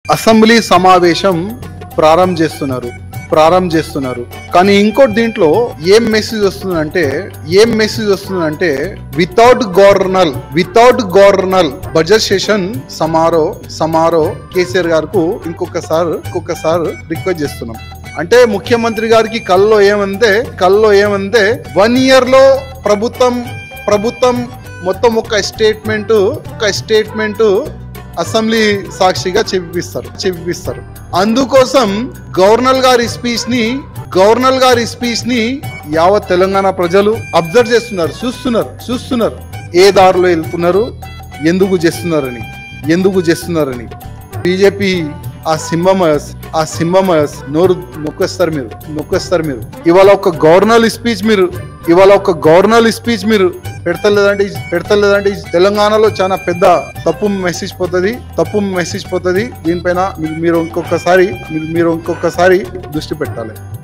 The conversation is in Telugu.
అసెంబ్లీ సమావేశం ప్రారంభం చేస్తున్నారు ప్రారంభం చేస్తున్నారు కానీ ఇంకోటి దీంట్లో ఏం మెసేజ్ వస్తుందంటే ఏం మెసేజ్ వస్తుందంటే without governor without governor budget session సమారో సమారో కేసీఆర్ గారికి ఇంకొకసారి ఇంకొకసారి రిక్వెస్ట్ చేస్తున్నాం అంటే ముఖ్యమంత్రి గారికి కల్లో ఏమంటే కల్లో ఏమంటే వన్ ఇయర్ లో ప్రభుత్వం ప్రభుత్వం మొత్తం ఒక స్టేట్మెంట్ ఒక స్టేట్మెంట్ అసెంబ్లీ సాక్షిగా చెప్పిస్తారు చెప్పిస్తారు అందుకోసం గవర్నర్ గారి స్పీచ్ ని గవర్నర్ గారి స్పీచ్ ని యావత్ తెలంగాణ ప్రజలు అబ్జర్వ్ చేస్తున్నారు చూస్తున్నారు చూస్తున్నారు ఏ దారిలో వెళ్తున్నారు ఎందుకు చేస్తున్నారని ఎందుకు చేస్తున్నారని బీజేపీ ఆ సింహమస్ ఆ సింహమస్ నోరు నొక్కేస్తారు మీరు నొక్కేస్తారు మీరు ఇవాళ ఒక గవర్నర్ స్పీచ్ మీరు ఇవాళ ఒక గవర్నర్ స్పీచ్ మీరు పెడతలేదంటే పెడతలేదంటే తెలంగాణలో చాలా పెద్ద తప్పు మెసేజ్ పోతుంది తప్పు మెసేజ్ పోతుంది దీనిపైన మీరు- మీరు ఇంకొకసారి మీరు- మీరు ఇంకొకసారి దృష్టి పెట్టాలి